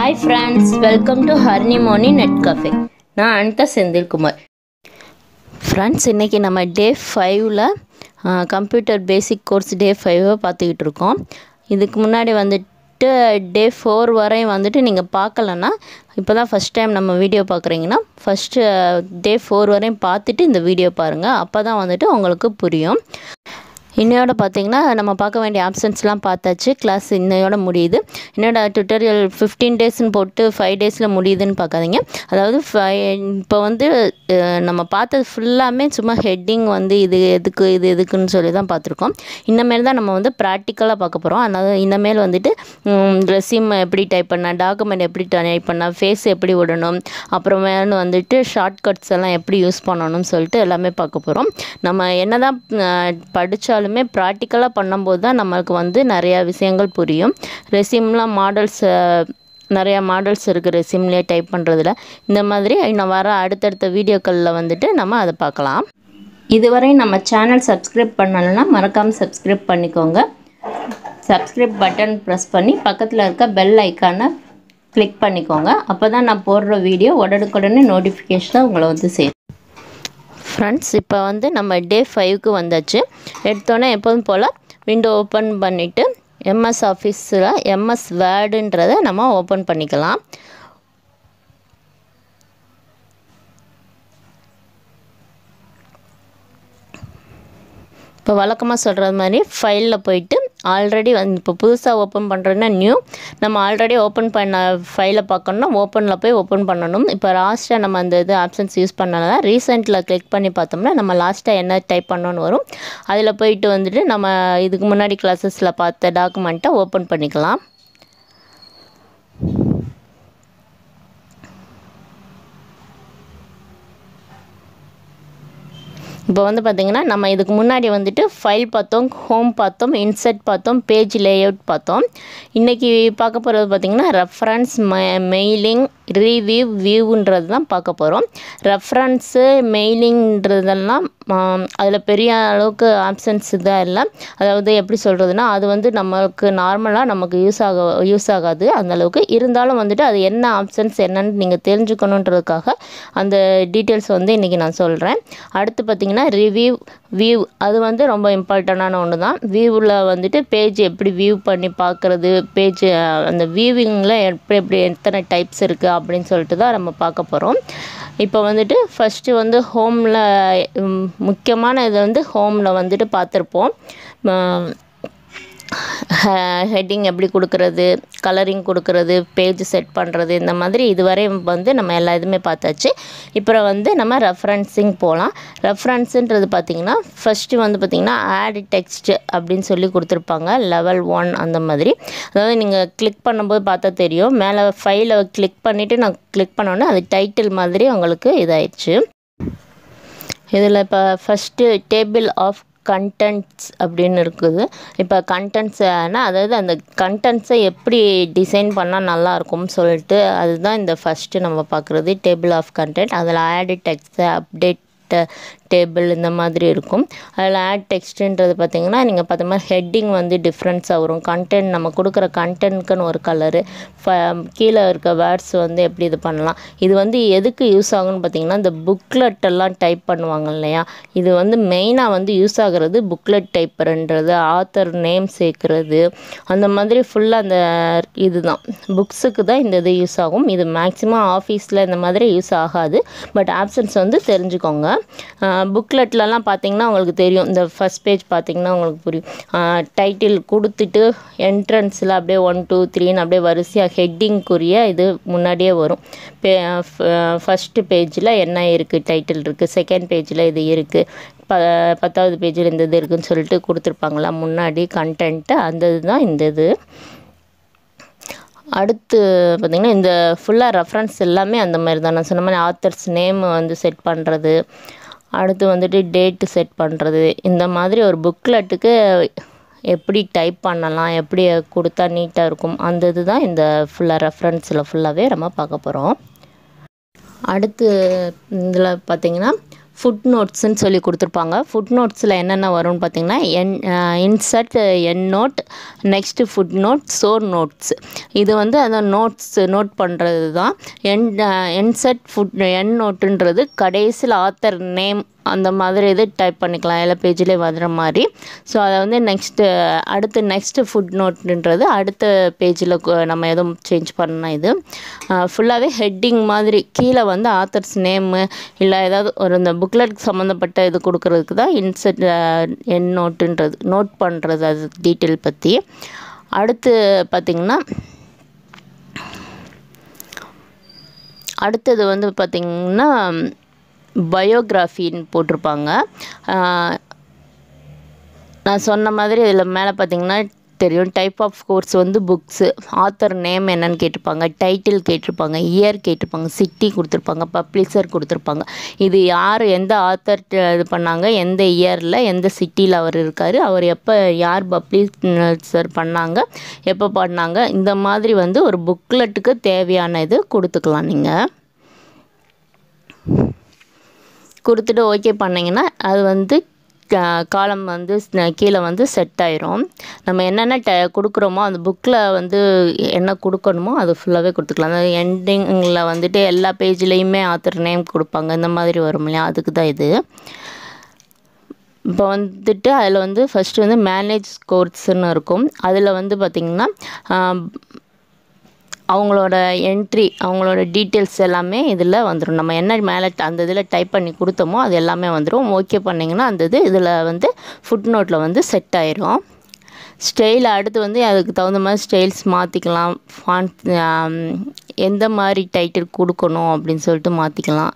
hi friends welcome to ஹர்னி மோனி net cafe நான் அனிதா செந்தில்குமார் ஃப்ரெண்ட்ஸ் இன்றைக்கி நம்ம டே ஃபைவ்ல கம்ப்யூட்டர் பேசிக் கோர்ஸ் டே ஃபைவை பார்த்துக்கிட்டு இருக்கோம் இதுக்கு முன்னாடி வந்துட்டு டே ஃபோர் வரையும் வந்துட்டு நீங்கள் பார்க்கலன்னா இப்போ தான் ஃபஸ்ட் டைம் நம்ம வீடியோ பார்க்குறீங்கன்னா ஃபஸ்ட்டு டே ஃபோர் வரையும் பார்த்துட்டு இந்த வீடியோ பாருங்கள் அப்போ தான் வந்துட்டு உங்களுக்கு புரியும் இன்னையோட பார்த்தீங்கன்னா நம்ம பார்க்க வேண்டிய ஆப்ஷன்ஸ்லாம் பார்த்தாச்சு கிளாஸ் இன்னையோட முடியுது என்னோட டுட்டோரியல் ஃபிஃப்டீன் டேஸ்னு போட்டு ஃபைவ் டேஸில் முடியுதுன்னு பார்க்காதீங்க அதாவது இப்போ வந்து அஹ், நம்ம பார்த்தது ஃபுல்லாமே சும்மா ஹெட்டிங் வந்து இது எதுக்கு இது எதுக்குன்னு சொல்லி தான் பார்த்துருக்கோம் இன்னமேல் தான் நம்ம வந்து ப்ராக்டிக்கலாக பார்க்க போகிறோம் அதனால் இன்னமேல் வந்துட்டு ரெசியூம் எப்படி டைப் பண்ண டாக்குமெண்ட் எப்படி டைப் பண்ண ஃபேஸ் எப்படி விடணும் அப்புறம் மேலே வந்துட்டு ஷார்ட்கட்ஸ் எல்லாம் எப்படி யூஸ் பண்ணணும்னு சொல்லிட்டு எல்லாமே பார்க்க போகிறோம் நம்ம என்ன தான் படித்தாலுமே ப்ராக்டிக்கலாக பண்ணும்போது தான் நம்மளுக்கு வந்து நிறையா விஷயங்கள் புரியும் ரெசியூம்லாம் மாடல்ஸ் நிறையா மாடல்ஸ் இருக்குது ரெசியூம்லேயே டைப் பண்ணுறதுல இந்த மாதிரி இன்னும் வர அடுத்தடுத்த வீடியோக்களில் வந்துட்டு நம்ம அதை பார்க்கலாம் இதுவரை நம்ம சேனல் சப்ஸ்கிரைப் பண்ணலைன்னா மறக்காமல் சப்ஸ்கிரைப் பண்ணிக்கோங்க சப்ஸ்கிரைப் பட்டன் ப்ரெஸ் பண்ணி பக்கத்தில் இருக்க பெல் ஐக்கானை கிளிக் பண்ணிக்கோங்க அப்போ தான் நான் போடுற வீடியோ உடனுக்குடனே நோட்டிஃபிகேஷனாக உங்களை வந்து சேரும் ஃப்ரெண்ட்ஸ் இப்போ வந்து நம்ம டே ஃபைவ்க்கு வந்தாச்சு எடுத்தோன்னே எப்போதும் போல் விண்டோ ஓப்பன் பண்ணிவிட்டு எம்எஸ் ஆஃபீஸில் எம்எஸ் வேர்டுன்றதை நம்ம ஓப்பன் பண்ணிக்கலாம் இப்போ வழக்கமாக சொல்கிறது மாதிரி ஃபைலில் போயிட்டு ஆல்ரெடி வந்து இப்போ புதுசாக ஓப்பன் பண்ணுறேன்னா நியூ நம்ம ஆல்ரெடி ஓப்பன் பண்ண ஃபைலை பார்க்கணும்னா ஓப்பனில் போய் ஓப்பன் பண்ணணும் இப்போ லாஸ்ட்டாக நம்ம அந்த இது ஆப்ஷன்ஸ் யூஸ் பண்ணனால ரீசெண்டில் கிளிக் பண்ணி பார்த்தோம்னா நம்ம லாஸ்ட்டாக என்ன டைப் பண்ணோன்னு வரும் அதில் போயிட்டு வந்துட்டு நம்ம இதுக்கு முன்னாடி கிளாஸஸில் பார்த்த டாக்குமெண்ட்டை ஓப்பன் பண்ணிக்கலாம் இப்போ வந்து பார்த்திங்கன்னா நம்ம இதுக்கு முன்னாடி வந்துட்டு ஃபைல் பார்த்தோம் ஹோம் பார்த்தோம் இன்செர்ட் பார்த்தோம் பேஜ் லேஅவுட் பார்த்தோம் இன்றைக்கி பார்க்க போகிறது பார்த்திங்கன்னா ரெஃபரன்ஸ் மெயிலிங் ரிவ்யூ வியூன்றது தான் பார்க்க போகிறோம் ரெஃபரன்ஸு மெயிலிங்ன்றதெல்லாம் அதில் பெரிய அளவுக்கு ஆப்ஷன்ஸ் இதாக இல்லை அதாவது எப்படி சொல்கிறதுனா அது வந்து நம்மளுக்கு நார்மலாக நமக்கு யூஸ் ஆக யூஸ் ஆகாது அந்த அளவுக்கு இருந்தாலும் வந்துட்டு அது என்ன ஆப்ஷன்ஸ் என்னன்னு நீங்கள் தெரிஞ்சுக்கணுன்றதுக்காக அந்த டீட்டெயில்ஸ் வந்து இன்றைக்கி நான் சொல்கிறேன் அடுத்து பார்த்திங்கன்னா ரிவ்யூ வியூ அது வந்து ரொம்ப இம்பார்ட்டண்டான ஒன்று தான் வியூவில் வந்துட்டு பேஜ் எப்படி வியூ பண்ணி பார்க்குறது பேஜ் அந்த வியூவிங்கில் எப்படி எப்படி எத்தனை டைப்ஸ் இருக்குது அப்படின்னு சொல்லிட்டு தான் நம்ம பார்க்க போகிறோம் இப்போ வந்துட்டு ஃபஸ்ட்டு வந்து ஹோமில் முக்கியமான இது வந்து ஹோமில் வந்துட்டு பார்த்துருப்போம் ஹெட்டிங் எப்படி கொடுக்குறது கலரிங் கொடுக்குறது பேஜ் செட் பண்ணுறது இந்த மாதிரி இதுவரை வந்து நம்ம எல்லா இதுவுமே பார்த்தாச்சு இப்போ வந்து நம்ம ரெஃபரன்ஸிங் போகலாம் ரெஃபரன்ஸுன்றது பார்த்திங்கன்னா ஃபஸ்ட்டு வந்து பார்த்திங்கன்னா ஆட் டெக்ஸ்ட் அப்படின்னு சொல்லி கொடுத்துருப்பாங்க லெவல் ஒன் அந்த மாதிரி அதாவது நீங்கள் கிளிக் பண்ணும்போது பார்த்தா தெரியும் மேலே ஃபைலை கிளிக் பண்ணிவிட்டு நான் கிளிக் பண்ணோன்னே அது டைட்டில் மாதிரி உங்களுக்கு இதாயிடுச்சு இதில் இப்போ ஃபஸ்ட்டு டேபிள் ஆஃப் கண்டென்ட்ஸ் அப்படின்னு இருக்குது இப்போ கண்டென்ட்ஸ்னா அதாவது அந்த கண்டென்ட்ஸை எப்படி டிசைன் பண்ணால் நல்லாயிருக்கும்னு சொல்லிட்டு அதுதான் இந்த ஃபஸ்ட்டு நம்ம பார்க்குறது டேபிள் ஆஃப் கண்டென்ட் அதில் ஆடு டெக்ஸ்ட் அப்டேட் டேபிள் இந்த மாதிரி இருக்கும் அதில் ஆட் டெக்ஸ்ட்டுன்றது பார்த்திங்கன்னா நீங்கள் பார்த்த மாதிரி ஹெட்டிங் வந்து டிஃப்ரென்ஸாக வரும் கண்டென்ட் நம்ம கொடுக்குற கண்டென்ட்க்குன்னு ஒரு கலரு கீழே இருக்க வேர்ட்ஸ் வந்து எப்படி இது பண்ணலாம் இது வந்து எதுக்கு யூஸ் ஆகும்னு பார்த்தீங்கன்னா இந்த புக்லெட் எல்லாம் டைப் பண்ணுவாங்க இல்லையா இது வந்து மெயினாக வந்து யூஸ் ஆகுறது புக்லெட் டைப்பர்ன்றது ஆத்தர் நேம் சேர்க்குறது அந்த மாதிரி ஃபுல்லாக அந்த இதுதான் புக்ஸுக்கு தான் இந்த இது யூஸ் ஆகும் இது மேக்ஸிமம் ஆஃபீஸில் இந்த மாதிரி யூஸ் ஆகாது பட் ஆப்ஷன்ஸ் வந்து தெரிஞ்சுக்கோங்க புக்லெட்லலாம் பார்த்தீங்கன்னா உங்களுக்கு தெரியும் இந்த ஃபஸ்ட் பேஜ் பார்த்தீங்கன்னா உங்களுக்கு புரியும் டைட்டில் கொடுத்துட்டு என்ட்ரன்ஸில் அப்படியே ஒன் டூ த்ரீன்னு அப்படியே வரிசையாக ஹெட்டிங்க்குரிய இது முன்னாடியே வரும் பே ஃபஸ்ட்டு பேஜில் என்ன இருக்குது டைட்டில் இருக்குது செகண்ட் பேஜில் இது இருக்குது ப பத்தாவது பேஜில் இந்த இது இருக்குதுன்னு சொல்லிட்டு கொடுத்துருப்பாங்களா முன்னாடி கண்டென்ட்டு அந்த இதுதான் இந்த இது அடுத்து பார்த்திங்கன்னா இந்த ஃபுல்லாக ரெஃபரன்ஸ் எல்லாமே அந்த மாதிரி தான் நான் சொன்ன மாதிரி ஆத்தர்ஸ் நேம் வந்து செட் பண்ணுறது அடுத்து வந்துட்டு டேட்டு செட் பண்ணுறது இந்த மாதிரி ஒரு புக்லெட்டுக்கு எப்படி டைப் பண்ணலாம் எப்படி கொடுத்தா நீட்டாக இருக்கும் அந்த இது தான் இந்த ஃபுல்லாக ரெஃபரன்ஸில் ஃபுல்லாகவே நம்ம பார்க்க போகிறோம் அடுத்து இதில் பார்த்திங்கன்னா ஃபுட் நோட்ஸ்ன்னு சொல்லி கொடுத்துருப்பாங்க ஃபுட் நோட்ஸில் என்னென்ன வரும்னு பார்த்தீங்கன்னா end insert endnote next footnote show notes இது வந்து அந்த நோட்ஸ் நோட் பண்ணுறது தான் என் என்செட் ஃபுட் என் நோட்டுன்றது கடைசியில் ஆத்தர் நேம் அந்த மாதிரி இது டைப் பண்ணிக்கலாம் எல்லா பேஜ்லேயும் வர்ற மாதிரி ஸோ அதை வந்து நெக்ஸ்ட்டு அடுத்து நெக்ஸ்ட்டு ஃபுட் நோட்ன்றது அடுத்த பேஜில் நம்ம எதுவும் சேஞ்ச் பண்ண இது ஃபுல்லாகவே ஹெட்டிங் மாதிரி கீழே வந்து ஆத்தர்ஸ் நேமு இல்லை ஏதாவது ஒரு இந்த புக்லெட் சம்மந்தப்பட்ட இது கொடுக்கறதுக்கு தான் இன்செட் என் நோட்டுன்றது நோட் பண்ணுறது அது டீட்டெயில் பற்றி அடுத்து பார்த்திங்கன்னா அடுத்தது வந்து பார்த்திங்கன்னா பயோகிராஃபின்னு போட்டிருப்பாங்க நான் சொன்ன மாதிரி இதில் மேலே பார்த்தீங்கன்னா தெரியும் டைப் ஆஃப் கோர்ஸ் வந்து புக்ஸு ஆத்தர் நேம் என்னன்னு கேட்டிருப்பாங்க டைட்டில் கேட்டிருப்பாங்க இயர் கேட்டிருப்பாங்க சிட்டி கொடுத்துருப்பாங்க பப்ளிஷர் கொடுத்துருப்பாங்க இது யார் எந்த ஆத்தர் இது பண்ணாங்க எந்த இயரில் எந்த சிட்டியில் அவர் இருக்கார் அவர் எப்போ யார் பப்ளிஷர் பண்ணாங்க எப்போ பண்ணாங்க இந்த மாதிரி வந்து ஒரு புக்லெட்டுக்கு தேவையான இது கொடுத்துக்கலாம் நீங்கள் கொடுத்துட்டு ஓகே பண்ணிங்கன்னா அது வந்து காலம் வந்து கீழே வந்து செட் ஆயிரும் நம்ம என்னென்ன ட கொடுக்குறோமோ அந்த புக்கில் வந்து என்ன கொடுக்கணுமோ அது ஃபுல்லாகவே கொடுத்துக்கலாம் அந்த எண்டிங்கில் வந்துட்டு எல்லா பேஜ்லேயுமே ஆத்தர் நேம் கொடுப்பாங்க இந்த மாதிரி வரும் இல்லையா அதுக்கு தான் இது இப்போ வந்துட்டு அதில் வந்து ஃபஸ்ட்டு வந்து மேனேஜ் கோர்ஸ்ன்னு இருக்கும் அதில் வந்து பார்த்திங்கன்னா அவங்களோட என்ட்ரி அவங்களோட டீட்டெயில்ஸ் எல்லாமே இதில் வந்துடும் நம்ம என்ன மேலே அந்த இதில் டைப் பண்ணி கொடுத்தோமோ அது எல்லாமே வந்துடும் ஓகே பண்ணிங்கன்னா அந்த இது இதில் வந்து ஃபுட் நோட்டில் வந்து செட் ஆயிரும் ஸ்டைல் அடுத்து வந்து அதுக்கு தகுந்த மாதிரி ஸ்டைல்ஸ் மாற்றிக்கலாம் ஃபான் எந்த மாதிரி டைட்டில் கொடுக்கணும் அப்படின்னு சொல்லிட்டு மாற்றிக்கலாம்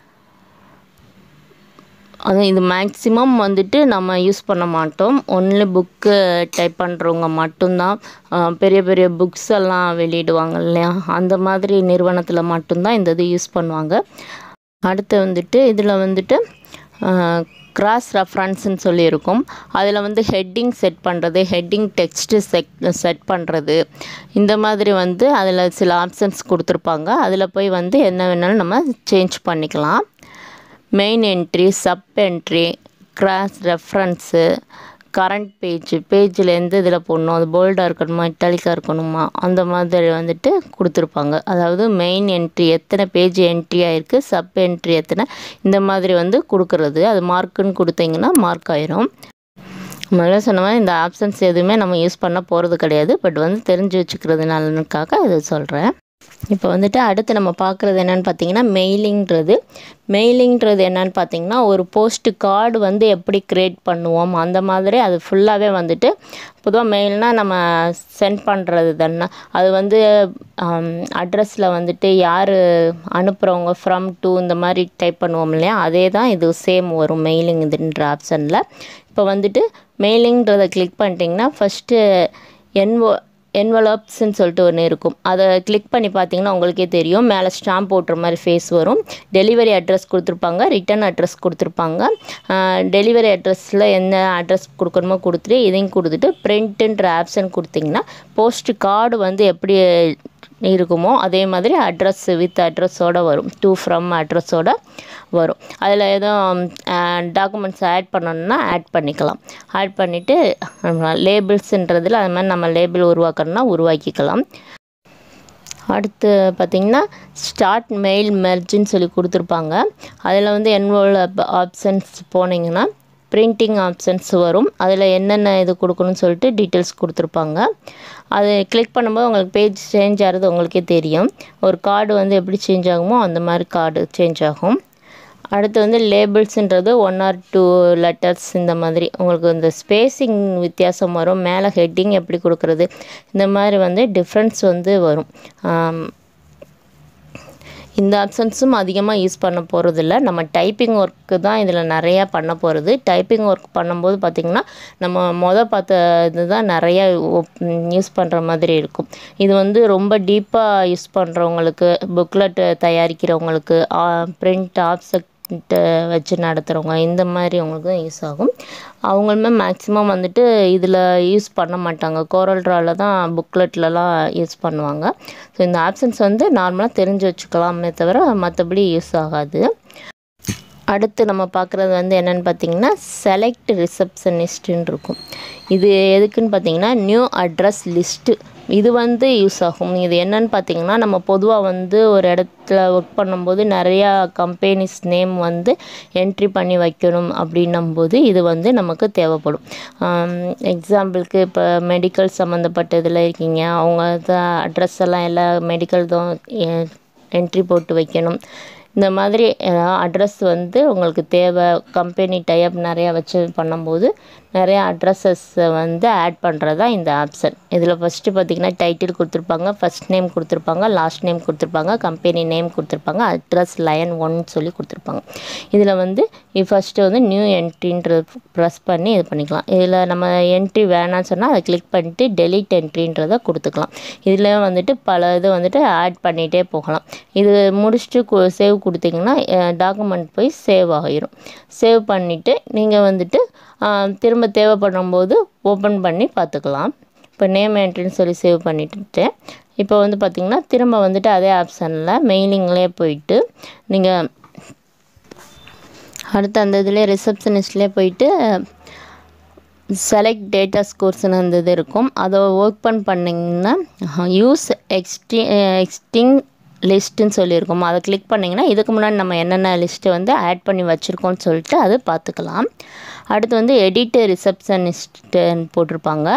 அது இது மேக்ஸிமம் வந்துட்டு நம்ம யூஸ் பண்ண மாட்டோம் ஒன்லி புக்கு டைப் பண்ணுறவங்க மட்டும்தான் பெரிய பெரிய புக்ஸ் எல்லாம் வெளியிடுவாங்க இல்லையா அந்த மாதிரி நிறுவனத்தில் மட்டும்தான் இந்த இது யூஸ் பண்ணுவாங்க அடுத்து வந்துட்டு இதில் வந்துட்டு கிராஸ் ரெஃபரன்ஸ்னு சொல்லியிருக்கும் அதில் வந்து ஹெட்டிங் செட் பண்ணுறது ஹெட்டிங் டெக்ஸ்ட்டு செட் செட் பண்ணுறது இந்த மாதிரி வந்து அதில் சில ஆப்ஷன்ஸ் கொடுத்துருப்பாங்க அதில் போய் வந்து என்ன வேணாலும் நம்ம சேஞ்ச் பண்ணிக்கலாம் main entry sub entry cross reference current page பேஜில் எந்த இதில் போடணும் அது போல்டாக இருக்கணுமா இட்டாலிக்காக இருக்கணுமா அந்த மாதிரி வந்துட்டு கொடுத்துருப்பாங்க அதாவது மெயின் என்ட்ரி எத்தனை பேஜ் என்ட்ரி ஆகிருக்கு சப் என்ட்ரி எத்தனை இந்த மாதிரி வந்து கொடுக்குறது அது மார்க்குன்னு கொடுத்தீங்கன்னா மார்க் ஆயிரும் முதல்ல சொன்ன மாதிரி இந்த ஆப்ஷன்ஸ் எதுவுமே நம்ம யூஸ் பண்ண போகிறது கிடையாது பட் வந்து தெரிஞ்சு வச்சுக்கிறதுனாலனுக்காக இது சொல்கிறேன் இப்போ வந்துட்டு அடுத்து நம்ம பார்க்குறது என்னென்னு பார்த்தீங்கன்னா மெயிலிங்கிறது மெயிலிங்கிறது என்னென்னு பார்த்தீங்கன்னா ஒரு போஸ்ட் கார்டு வந்து எப்படி க்ரியேட் பண்ணுவோம் அந்த மாதிரி அது ஃபுல்லாகவே வந்துட்டு பொதுவாக மெயில்னால் நம்ம சென்ட் பண்ணுறது தானே அது வந்து அட்ரஸில் வந்துட்டு யார் அனுப்புகிறவங்க ஃப்ரம் டு இந்த மாதிரி டைப் பண்ணுவோம் இல்லையா அதே தான் இது சேம் வரும் மெயிலிங் இதுன்ற ஆப்ஷனில் இப்போ வந்துட்டு மெயிலிங்கிறத கிளிக் பண்ணிட்டிங்கன்னா ஃபஸ்ட்டு என்வோ என்வலப்ஸ்ன்னு சொல்லிட்டு ஒன்று இருக்கும் அதை கிளிக் பண்ணி பார்த்தீங்கன்னா உங்களுக்கே தெரியும் மேலே ஸ்டாம்ப் போட்டுற மாதிரி ஃபேஸ் வரும் டெலிவரி அட்ரஸ் கொடுத்துருப்பாங்க ரிட்டன் அட்ரஸ் கொடுத்துருப்பாங்க டெலிவரி அட்ரஸில் என்ன அட்ரஸ் கொடுக்கணுமோ கொடுத்துட்டு இதையும் கொடுத்துட்டு பிரிண்ட்டுன்ற ஆப்ஷன் கொடுத்தீங்கன்னா போஸ்ட் கார்டு வந்து எப்படி இருக்குமோ அதே மாதிரி அட்ரஸ் வித் அட்ரஸோடு வரும் டூ ஃப்ரம் அட்ரஸோடு வரும் அதில் எதுவும் டாக்குமெண்ட்ஸ் ஆட் பண்ணணுன்னா ஆட் பண்ணிக்கலாம் ஆட் பண்ணிவிட்டு லேபிள்ஸுன்றதில் அது மாதிரி நம்ம லேபிள் உருவாக்கணும்னா உருவாக்கிக்கலாம் அடுத்து பார்த்திங்கன்னா ஸ்டார்ட் மெயில் மெர்ஜின்னு சொல்லி கொடுத்துருப்பாங்க அதில் வந்து என்வோல் ஆப்ஷன்ஸ் போனீங்கன்னா பிரிண்டிங் ஆப்ஷன்ஸ் வரும் அதில் என்னென்ன இது கொடுக்கணும்னு சொல்லிட்டு டீட்டெயில்ஸ் கொடுத்துருப்பாங்க அது கிளிக் பண்ணும்போது உங்களுக்கு பேஜ் சேஞ்ச் ஆகிறது உங்களுக்கே தெரியும் ஒரு கார்டு வந்து எப்படி சேஞ்ச் ஆகுமோ அந்த மாதிரி கார்டு சேஞ்ச் ஆகும் அடுத்து வந்து லேபிள்ஸுன்றது ஒன் ஆர் டூ லெட்டர்ஸ் இந்த மாதிரி உங்களுக்கு இந்த ஸ்பேஸிங் வித்தியாசம் வரும் மேலே ஹெட்டிங் எப்படி கொடுக்குறது இந்த மாதிரி வந்து டிஃப்ரென்ஸ் வந்து வரும் இந்த ஆப்ஷன்ஸும் அதிகமாக யூஸ் பண்ண போகிறதில்ல நம்ம டைப்பிங் ஒர்க்கு தான் இதில் நிறையா பண்ண போகிறது டைப்பிங் ஒர்க் பண்ணும்போது பார்த்திங்கன்னா நம்ம மொதல் பார்த்த இது தான் நிறையா யூஸ் பண்ணுற மாதிரி இருக்கும் இது வந்து ரொம்ப டீப்பாக யூஸ் பண்ணுறவங்களுக்கு புக்லெட் தயாரிக்கிறவங்களுக்கு பிரிண்ட் ஆப்செக்ட் வச்சு நடத்துகிறவங்க இந்த மாதிரி அவங்களுக்கு தான் யூஸ் ஆகும் அவங்களுமே மேக்ஸிமம் வந்துட்டு இதில் யூஸ் பண்ண மாட்டாங்க கோரல்ட்ராவில் தான் புக்லெட்லலாம் யூஸ் பண்ணுவாங்க ஸோ இந்த ஆப்ஷன்ஸ் வந்து நார்மலாக தெரிஞ்சு வச்சுக்கலாமே தவிர மற்றபடி யூஸ் ஆகாது அடுத்து நம்ம பார்க்குறது வந்து என்னென்னு பார்த்தீங்கன்னா செலக்ட் ரிசப்ஷனிஸ்ட்டுன்னு இருக்கும் இது எதுக்குன்னு பார்த்தீங்கன்னா நியூ அட்ரஸ் லிஸ்ட்டு இது வந்து யூஸ் ஆகும் இது என்னன்னு பார்த்தீங்கன்னா நம்ம பொதுவாக வந்து ஒரு இடத்துல ஒர்க் பண்ணும்போது நிறையா கம்பெனிஸ் நேம் வந்து என்ட்ரி பண்ணி வைக்கணும் அப்படின்னும்போது இது வந்து நமக்கு தேவைப்படும் எக்ஸாம்பிளுக்கு இப்போ மெடிக்கல் சம்மந்தப்பட்ட இதில் இருக்கீங்க அவங்க தான் அட்ரஸ் எல்லாம் எல்லா மெடிக்கல் தான் என்ட்ரி போட்டு வைக்கணும் இந்த மாதிரி அட்ரஸ் வந்து உங்களுக்கு தேவை கம்பெனி டைப் நிறையா வச்சு பண்ணும்போது நிறையா அட்ரஸஸை வந்து ஆட் பண்ணுறது தான் இந்த ஆப்ஷன் இதில் ஃபஸ்ட்டு பார்த்திங்கன்னா டைட்டில் கொடுத்துருப்பாங்க ஃபஸ்ட் நேம் கொடுத்துருப்பாங்க லாஸ்ட் நேம் கொடுத்துருப்பாங்க கம்பெனி நேம் கொடுத்துருப்பாங்க அட்ரஸ் லைன் ஒன் சொல்லி கொடுத்துருப்பாங்க இதில் வந்து ஃபஸ்ட்டு வந்து நியூ என்ட்ரின்ற ப்ரெஸ் பண்ணி இது பண்ணிக்கலாம் இதில் நம்ம என்ட்ரி வேணாம்னு சொன்னால் அதை கிளிக் பண்ணிட்டு டெலிட் என்ட்ரின்றதை கொடுத்துக்கலாம் இதில் வந்துட்டு பல இது வந்துட்டு ஆட் பண்ணிகிட்டே போகலாம் இது முடிச்சுட்டு சேவ் கொடுத்தீங்கன்னா டாக்குமெண்ட் போய் சேவ் ஆகிரும் சேவ் பண்ணிவிட்டு நீங்கள் வந்துட்டு திரும்ப தேவைப்படும் போது ஓப்பன் பண்ணி பார்த்துக்கலாம் இப்போ நேம் என்ட்ரின்னு சொல்லி சேவ் பண்ணிட்டு இப்போ வந்து பார்த்திங்கன்னா திரும்ப வந்துட்டு அதே ஆப்ஷனில் மெயிலிங்லேயே போயிட்டு நீங்கள் அடுத்து அந்த இதுலேயே ரிசப்ஷனிஸ்ட்லேயே போயிட்டு செலக்ட் டேட்டா ஸ்கோர்ஸ்னு அந்த இது இருக்கும் அதை ஓப்பன் பண்ணிங்கன்னா யூஸ் எக்ஸ்டி எக்ஸ்டிங் லிஸ்ட்டுன்னு சொல்லியிருக்கோம் அதை கிளிக் பண்ணிங்கன்னா இதுக்கு முன்னாடி நம்ம என்னென்ன லிஸ்ட்டு வந்து ஆட் பண்ணி வச்சுருக்கோம்னு சொல்லிட்டு அது பார்த்துக்கலாம் அடுத்து வந்து எடிட்டு ரிசப்ஷனிஸ்ட்டுன்னு போட்டிருப்பாங்க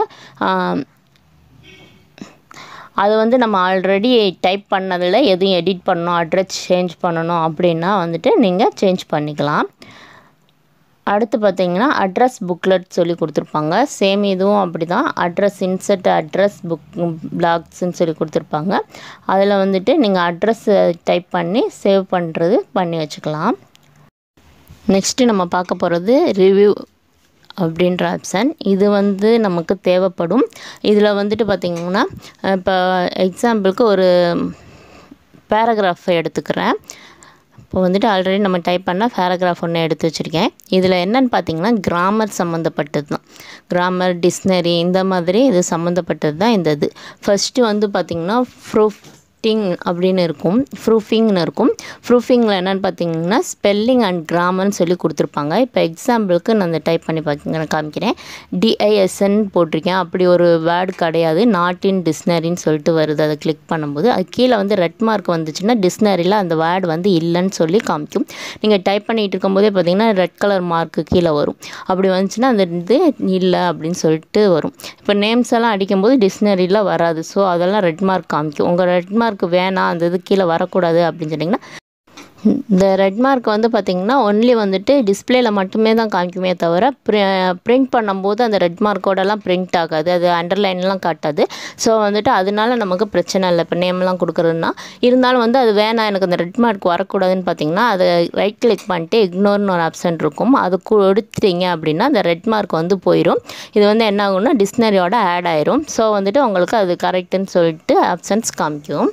அது வந்து நம்ம ஆல்ரெடி டைப் பண்ணதில் எதுவும் எடிட் பண்ணணும் அட்ரஸ் சேஞ்ச் பண்ணணும் அப்படின்னா வந்துட்டு நீங்கள் சேஞ்ச் பண்ணிக்கலாம் அடுத்து பார்த்தீங்கன்னா அட்ரஸ் புக்லெட் சொல்லி கொடுத்துருப்பாங்க சேம் இதுவும் அப்படி தான் அட்ரஸ் இன்சர்ட் அட்ரஸ் புக் பிளாக்ஸ்ன்னு சொல்லி கொடுத்துருப்பாங்க அதில் வந்துட்டு நீங்கள் அட்ரஸ் டைப் பண்ணி சேவ் பண்ணுறது பண்ணி வச்சுக்கலாம் நெக்ஸ்ட்டு நம்ம பார்க்க போகிறது ரிவ்யூ அப்படின்ற ஆப்ஷன் இது வந்து நமக்கு தேவைப்படும் இதில் வந்துட்டு பார்த்திங்கன்னா இப்போ எக்ஸாம்பிளுக்கு ஒரு பேராகிராஃப் எடுத்துக்கிறேன் இப்போ வந்துட்டு ஆல்ரெடி நம்ம டைப் பண்ணால் பேராகிராஃப் ஒன்று எடுத்து வச்சுருக்கேன் இதில் என்னென்னு பார்த்தீங்கன்னா கிராமர் சம்மந்தப்பட்டது தான் கிராமர் டிக்ஷ்னரி இந்த மாதிரி இது சம்மந்தப்பட்டது தான் இந்த இது ஃபஸ்ட்டு வந்து பார்த்திங்கன்னா ப்ரூஃப் டிங் அப்படின்னு இருக்கும் ப்ரூஃபிங்னு இருக்கும் ப்ரூஃபிங்கில் என்னென்னு பார்த்தீங்கன்னா ஸ்பெல்லிங் அண்ட் கிராமர்னு சொல்லி கொடுத்துருப்பாங்க இப்போ எக்ஸாம்பிளுக்கு நான் அந்த டைப் பண்ணி பார்க்க காமிக்கிறேன் டிஐஎஸ்என் போட்டிருக்கேன் அப்படி ஒரு வேர்டு கிடையாது நாட் இன் டிக்ஷ்னரின்னு சொல்லிட்டு வருது அதை கிளிக் பண்ணும்போது அது கீழே வந்து ரெட் மார்க் வந்துச்சுன்னா டிக்ஷ்னரியில் அந்த வேர்டு வந்து இல்லைன்னு சொல்லி காமிக்கும் நீங்கள் டைப் பண்ணிகிட்டு இருக்கும்போதே பார்த்தீங்கன்னா ரெட் கலர் மார்க்கு கீழே வரும் அப்படி வந்துச்சுன்னா அந்த இது இல்லை அப்படின்னு சொல்லிட்டு வரும் இப்போ நேம்ஸ் எல்லாம் அடிக்கும்போது டிக்ஷ்னரியில் வராது ஸோ அதெல்லாம் ரெட் மார்க் காமிக்கும் உங்கள் ரெட் மார்க் மார்க் வேணாம் அந்த இது கீழே வரக்கூடாது அப்படின்னு சொன்னிங்கன்னா இந்த ரெட் மார்க் வந்து பார்த்திங்கன்னா ஒன்லி வந்துட்டு டிஸ்பிளேல மட்டுமே தான் காமிக்குமே தவிர பிரிண்ட் பண்ணும்போது அந்த ரெட் மார்க்கோடலாம் பிரிண்ட் ஆகாது அது அண்டர்லைன்லாம் காட்டாது ஸோ வந்துட்டு அதனால நமக்கு பிரச்சனை இல்லை இப்போ நேம்லாம் கொடுக்குறதுனா இருந்தாலும் வந்து அது வேணாம் எனக்கு அந்த ரெட் மார்க் வரக்கூடாதுன்னு பார்த்தீங்கன்னா அதை ரைட் கிளிக் பண்ணிட்டு இக்னோர்னு ஒரு ஆப்ஷன் இருக்கும் அது கொடுத்துட்டீங்க அப்படின்னா அந்த ரெட் மார்க் வந்து போயிடும் இது வந்து என்ன ஆகும்னா டிக்ஷ்னரியோட ஆட் ஆயிரும் ஸோ வந்துட்டு உங்களுக்கு அது கரெக்டுன்னு சொல்லிட்டு ஆப்ஷன்ஸ் காமிக்கும்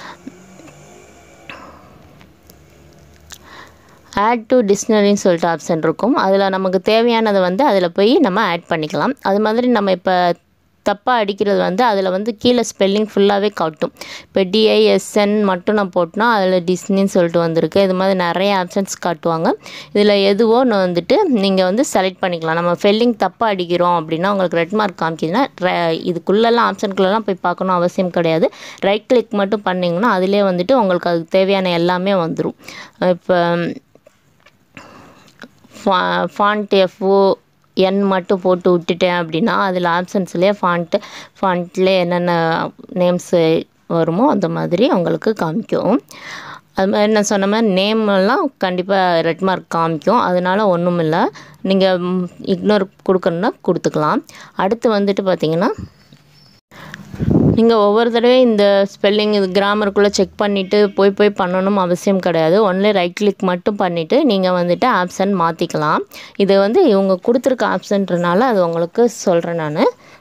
ஆட் டு டிக்ஷ்னரின்னு சொல்லிட்டு ஆப்ஷன் இருக்கும் அதில் நமக்கு தேவையானதை வந்து அதில் போய் நம்ம ஆட் பண்ணிக்கலாம் அது மாதிரி நம்ம இப்போ தப்பாக அடிக்கிறது வந்து அதில் வந்து கீழே ஸ்பெல்லிங் ஃபுல்லாகவே காட்டும் இப்போ டிஐஎஸ்என் மட்டும் நான் போட்டோன்னா அதில் டிஸ்னின்னு சொல்லிட்டு வந்திருக்கு இது மாதிரி நிறைய ஆப்ஷன்ஸ் காட்டுவாங்க இதில் எதுவோ நான் வந்துட்டு நீங்கள் வந்து செலக்ட் பண்ணிக்கலாம் நம்ம ஸ்பெல்லிங் தப்பாக அடிக்கிறோம் அப்படின்னா உங்களுக்கு ரெட் மார்க் காமிக்குதுன்னா இதுக்குள்ளெல்லாம் ஆப்ஷனுக்குள்ளெல்லாம் போய் பார்க்கணும் அவசியம் கிடையாது ரைட் கிளிக் மட்டும் பண்ணிங்கன்னா அதிலே வந்துட்டு உங்களுக்கு அதுக்கு தேவையான எல்லாமே வந்துடும் இப்போ ஃபா ஃபாண்ட் எஃப்ஓ என் மட்டும் போட்டு விட்டுட்டேன் அப்படின்னா அதில் ஆப்ஷன்ஸ்லேயே ஃபாண்ட்டு ஃபாண்ட்லேயே என்னென்ன நேம்ஸு வருமோ அந்த மாதிரி உங்களுக்கு காமிக்கும் அது மாதிரி நான் சொன்ன மாதிரி நேமெல்லாம் கண்டிப்பாக ரெட் மார்க் காமிக்கும் அதனால ஒன்றும் இல்லை நீங்கள் இக்னோர் கொடுக்கணுன்னா கொடுத்துக்கலாம் அடுத்து வந்துட்டு பார்த்தீங்கன்னா நீங்கள் ஒவ்வொரு தடவையும் இந்த ஸ்பெல்லிங் இது கிராமருக்குள்ளே செக் பண்ணிவிட்டு போய் போய் பண்ணணும் அவசியம் கிடையாது ஒன்லி ரைட் கிளிக் மட்டும் பண்ணிவிட்டு நீங்கள் வந்துட்டு ஆப்ஷன் மாற்றிக்கலாம் இது வந்து இவங்க கொடுத்துருக்க ஆப்ஷன்றனால அது உங்களுக்கு சொல்கிறேன் நான்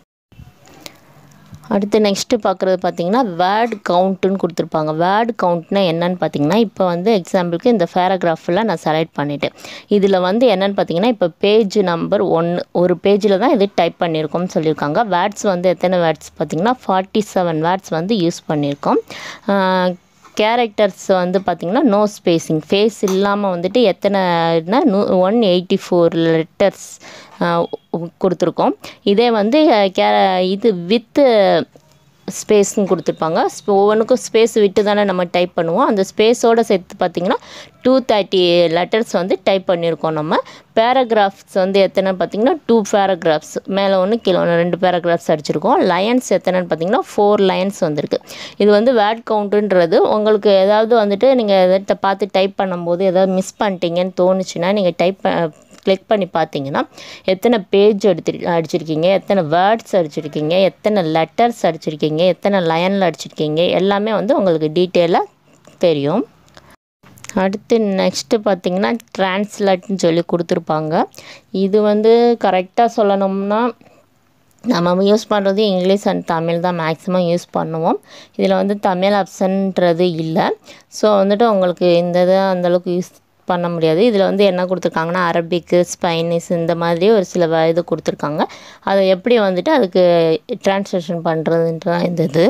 அடுத்து நெக்ஸ்ட்டு பார்க்குறது பார்த்தீங்கன்னா வேர்ட் கவுண்ட்டுன்னு கொடுத்துருப்பாங்க வேர்ட் கவுண்ட்னா என்னன்னு பார்த்தீங்கன்னா இப்போ வந்து எக்ஸாம்பிளுக்கு இந்த பேராகிராஃபில் நான் செலக்ட் பண்ணிட்டேன் இதில் வந்து என்னன்னு பார்த்தீங்கன்னா இப்போ பேஜ் நம்பர் ஒன்று ஒரு பேஜில் தான் இது டைப் பண்ணியிருக்கோம்னு சொல்லியிருக்காங்க வேர்ட்ஸ் வந்து எத்தனை வேர்ட்ஸ் பார்த்தீங்கன்னா ஃபார்ட்டி செவன் வேர்ட்ஸ் வந்து யூஸ் பண்ணியிருக்கோம் கேரக்டர்ஸ் வந்து பார்த்திங்கன்னா நோ ஸ்பேஸிங் ஃபேஸ் இல்லாமல் வந்துட்டு எத்தனைனா நூ ஒன் எயிட்டி ஃபோர் லெட்டர்ஸ் கொடுத்துருக்கோம் இதே வந்து கே இது வித்து ஸ்பேஸ்னு கொடுத்துருப்பாங்க ஸ்ப- ஒவ்வொன்றுக்கும் ஸ்பேஸ் விட்டு தானே நம்ம டைப் பண்ணுவோம் அந்த ஸ்பேஸோடு சேர்த்து பார்த்திங்கன்னா டூ தேர்ட்டி லெட்டர்ஸ் வந்து டைப் பண்ணியிருக்கோம் நம்ம பேராகிராஃப்ஸ் வந்து எத்தனை பார்த்திங்கன்னா டூ பேராகிராஃப்ஸ் மேலே ஒன்று கீழே ஒன்று ரெண்டு பேராகிராஃப்ஸ் அடிச்சிருக்கோம் லைன்ஸ் எத்தனைன்னு பார்த்திங்கன்னா ஃபோர் லைன்ஸ் வந்திருக்கு இது வந்து வேர்ட் கவுண்ட்டுன்றது உங்களுக்கு ஏதாவது வந்துட்டு நீங்கள் எதாவது பார்த்து டைப் பண்ணும்போது ஏதாவது மிஸ் பண்ணிட்டீங்கன்னு தோணுச்சுன்னா நீங்கள் டைப் கிளிக் பண்ணி பார்த்தீங்கன்னா எத்தனை பேஜ் எடுத்து அடிச்சிருக்கீங்க எத்தனை வேர்ட்ஸ் அடிச்சிருக்கீங்க எத்தனை லெட்டர்ஸ் அடிச்சிருக்கீங்க எத்தனை லைனில் அடிச்சிருக்கீங்க எல்லாமே வந்து உங்களுக்கு டீட்டெயிலாக தெரியும் அடுத்து நெக்ஸ்ட்டு பார்த்தீங்கன்னா டிரான்ஸ்லேட்னு சொல்லி கொடுத்துருப்பாங்க இது வந்து கரெக்டாக சொல்லணும்னா நம்ம யூஸ் பண்ணுறது இங்கிலீஷ் அண்ட் தமிழ் தான் மேக்ஸிமம் யூஸ் பண்ணுவோம் இதில் வந்து தமிழ் ஆப்ஷன்ன்றது இல்லை ஸோ வந்துட்டு உங்களுக்கு இந்த இதை அந்தளவுக்கு யூஸ் பண்ண முடியாது இதில் வந்து என்ன கொடுத்துருக்காங்கன்னா அரபிக்கு ஸ்பைனிஷ் இந்த மாதிரி ஒரு சில வ- இது கொடுத்துருக்காங்க அதை எப்படி வந்துட்டு அதுக்கு ட்ரான்ஸ்லேஷன் பண்ணுறதுன்ற இந்த இது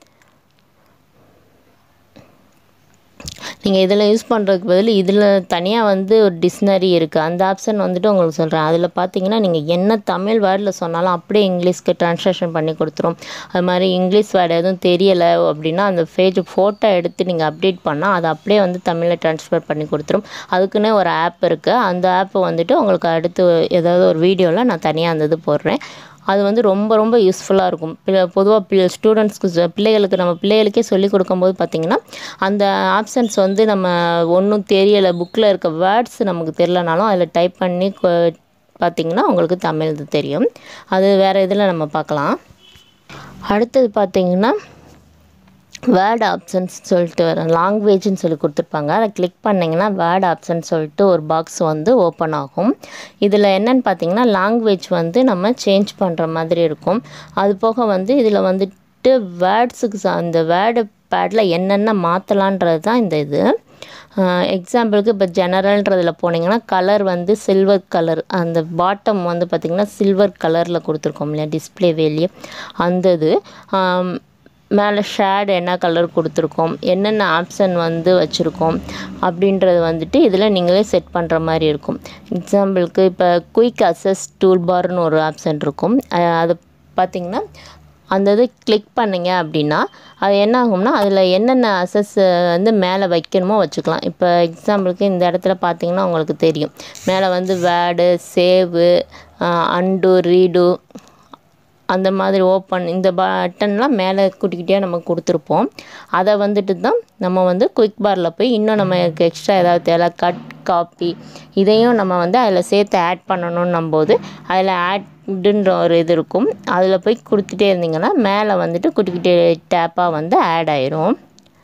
நீங்கள் இதில் யூஸ் பண்ணுறதுக்கு பதில் இதில் தனியாக வந்து ஒரு டிக்ஷனரி இருக்குது அந்த ஆப்ஷன் வந்துட்டு உங்களுக்கு சொல்கிறேன் அதில் பார்த்தீங்கன்னா நீங்கள் என்ன தமிழ் வேர்டில் சொன்னாலும் அப்படியே இங்கிலீஷ்க்கு ட்ரான்ஸ்லேஷன் பண்ணி கொடுத்துரும் அது மாதிரி இங்கிலீஷ் வேர்டு எதுவும் தெரியலை அப்படின்னா அந்த பேஜ் ஃபோட்டோ எடுத்து நீங்கள் அப்டேட் பண்ணால் அதை அப்படியே வந்து தமிழில் ட்ரான்ஸ்ஃபர் பண்ணி கொடுத்துரும் அதுக்குன்னே ஒரு ஆப் இருக்குது அந்த ஆப் வந்துட்டு உங்களுக்கு அடுத்து ஏதாவது ஒரு வீடியோவில் நான் தனியாக அந்த இது போடுறேன் அது வந்து ரொம்ப ரொம்ப யூஸ்ஃபுல்லாக இருக்கும் பிள்ளை பொதுவாக பிள்ளை ஸ்டூடெண்ட்ஸ்க்கு பிள்ளைகளுக்கு நம்ம பிள்ளைகளுக்கே சொல்லிக் கொடுக்கும்போது பார்த்திங்கன்னா அந்த ஆப்ஷன்ஸ் வந்து நம்ம ஒன்றும் தெரியலை புக்கில் இருக்க வேர்ட்ஸ் நமக்கு தெரியலனாலும் அதில் டைப் பண்ணி கொ- பார்த்திங்கன்னா உங்களுக்கு தமிழ் இது தெரியும் அது வேறு இதில் நம்ம பார்க்கலாம் அடுத்தது பார்த்திங்கன்னா வேர்ட் ஆப்ஷன்ஸ் சொல்லிட்டு வரும் லாங்குவேஜ்னு சொல்லி கொடுத்துருப்பாங்க அதை கிளிக் பண்ணிங்கன்னா வேர்ட் ஆப்ஷன் சொல்லிட்டு ஒரு பாக்ஸ் வந்து ஓப்பன் ஆகும் இதில் என்னன்னு பார்த்தீங்கன்னா லாங்குவேஜ் வந்து நம்ம சேஞ்ச் பண்ணுற மாதிரி இருக்கும் அது போக வந்து இதில் வந்துட்டு வேர்ட்ஸுக்கு அந்த வேர்டு பேடில் என்னென்ன மாற்றலான்றது தான் இந்த இது எக்ஸாம்பிளுக்கு இப்போ ஜெனரல்ன்றதில் போனீங்கன்னா கலர் வந்து சில்வர் கலர் அந்த பாட்டம் வந்து பார்த்திங்கன்னா சில்வர் கலரில் கொடுத்துருக்கோம் இல்லையா டிஸ்பிளே வெளியே அந்த இது ஆம், மேலே ஷேட் என்ன கலர் கொடுத்துருக்கோம் என்னென்ன ஆப்ஷன் வந்து வச்சுருக்கோம் அப்படின்றது வந்துட்டு இதில் நீங்களே செட் பண்ணுற மாதிரி இருக்கும் எக்ஸாம்பிளுக்கு இப்போ குயிக் அசஸ் டூல் பார்னு ஒரு ஆப்ஷன் இருக்கும் அஹ் அது பார்த்திங்கன்னா அந்த இது கிளிக் பண்ணீங்க அப்படின்னா அது என்ன ஆகும்னா அதில் என்னென்ன அசஸ் வந்து மேலே வைக்கணுமோ வச்சுக்கலாம் இப்போ எக்ஸாம்பிளுக்கு இந்த இடத்துல பார்த்தீங்கன்னா உங்களுக்கு தெரியும் மேலே வந்து வேர்டு சேவு அண்டு ரீடு அந்த மாதிரி ஓப்பன் இந்த பட்டன்லாம் மேலே குட்டிக்கிட்டே நம்ம கொடுத்துருப்போம் அதை வந்துட்டு தான் நம்ம வந்து குயிக் பாரில் போய் இன்னும் நமக்கு எக்ஸ்ட்ரா ஏதாவது தேவை கட் காப்பி இதையும் நம்ம வந்து அதில் சேர்த்து ஆட் பண்ணணுன்னும் போது அதில் ஆட்ன்ற ஒரு இது இருக்கும் அதில் போய் கொடுத்துட்டே இருந்தீங்கன்னா மேலே வந்துட்டு குட்டிக்கிட்டே டேப்பாக வந்து ஆட் ஆயிரும்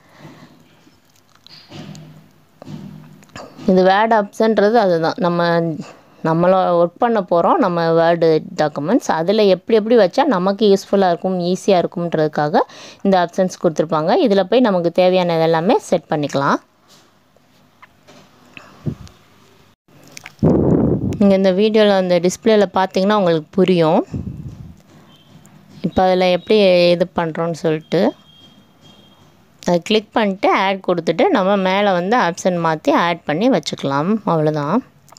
இது வேர்ட் ஆப்ஷன்றது அதுதான் நம்ம நம்மள ஒர்க் பண்ண போகிறோம் நம்ம வேர்டு டாக்குமெண்ட்ஸ் அதில் எப்படி எப்படி வச்சா நமக்கு யூஸ்ஃபுல்லாக இருக்கும் ஈஸியாக இருக்கும்ன்றதுக்காக இந்த ஆப்ஷன்ஸ் கொடுத்துருப்பாங்க இதில் போய் நமக்கு தேவையானது எல்லாமே செட் பண்ணிக்கலாம் நீங்கள் இந்த வீடியோவில் அந்த டிஸ்பிளேயில் பார்த்தீங்கன்னா உங்களுக்கு புரியும் இப்போ அதில் எப்படி இது பண்ணுறோன்னு சொல்லிட்டு அதை கிளிக் பண்ணிட்டு ஆட் கொடுத்துட்டு நம்ம மேலே வந்து ஆப்ஷன் மாற்றி ஆட் பண்ணி வச்சுக்கலாம் அவ்வளோதான்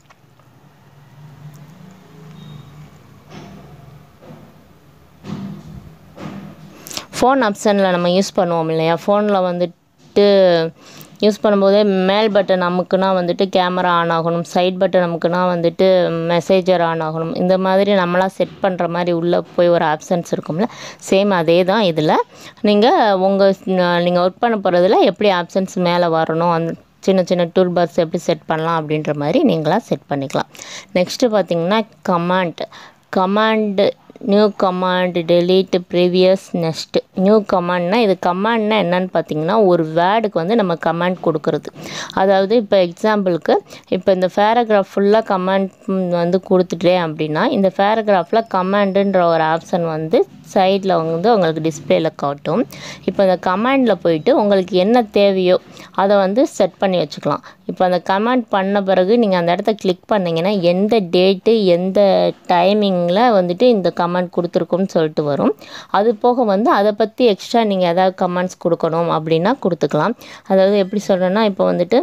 ஃபோன் ஆப்ஷனில் நம்ம யூஸ் பண்ணுவோம் இல்லையா ஃபோனில் வந்துட்டு யூஸ் பண்ணும்போதே மேல் பட்டன் அமுக்குனா வந்துட்டு கேமரா ஆன் ஆகணும் சைட் பட்டன் அமுக்குனா வந்துட்டு மெசேஜர் ஆன் ஆகணும் இந்த மாதிரி நம்மளாக செட் பண்ணுற மாதிரி உள்ளே போய் ஒரு ஆப்ஷன்ஸ் இருக்கும்ல சேம் அதே தான் இதில் நீங்கள் உங்கள் நீங்கள் ஒர்க் பண்ண போகிறதுல எப்படி ஆப்ஷன்ஸ் மேலே வரணும் அந்த சின்ன சின்ன டூல் பாக்ஸ் எப்படி செட் பண்ணலாம் அப்படின்ற மாதிரி நீங்களாக செட் பண்ணிக்கலாம் நெக்ஸ்ட்டு பார்த்தீங்கன்னா command command new command delete previous next new கமாண்ட்னா இது கமாண்ட்னா என்னன்னு பார்த்தீங்கன்னா ஒரு வேர்டுக்கு வந்து நம்ம கமாண்ட் கொடுக்குறது அதாவது இப்போ எக்ஸாம்பிளுக்கு இப்போ இந்த பேராகிராஃப் ஃபுல்லாக கமாண்ட் வந்து கொடுத்துட்டேன் அப்படின்னா இந்த பேராகிராஃபில் கமாண்டுன்ற ஒரு ஆப்ஷன் வந்து சைடில் வந்து உங்களுக்கு டிஸ்பிளேல காட்டும் இப்போ அந்த கமாண்டில் போயிட்டு உங்களுக்கு என்ன தேவையோ அதை வந்து செட் பண்ணி வச்சுக்கலாம் இப்போ அந்த கமெண்ட் பண்ண பிறகு நீங்கள் அந்த இடத்த கிளிக் பண்ணிங்கன்னா எந்த டேட்டு எந்த டைமிங்கில் வந்துட்டு இந்த கமெண்ட் கொடுத்துருக்கோம்னு சொல்லிட்டு வரும் அது போக வந்து அதை பற்றி எக்ஸ்ட்ரா நீங்கள் ஏதாவது கமெண்ட்ஸ் கொடுக்கணும் அப்படின்னா கொடுத்துக்கலாம் அதாவது எப்படி சொல்கிறேன்னா இப்போ வந்துட்டு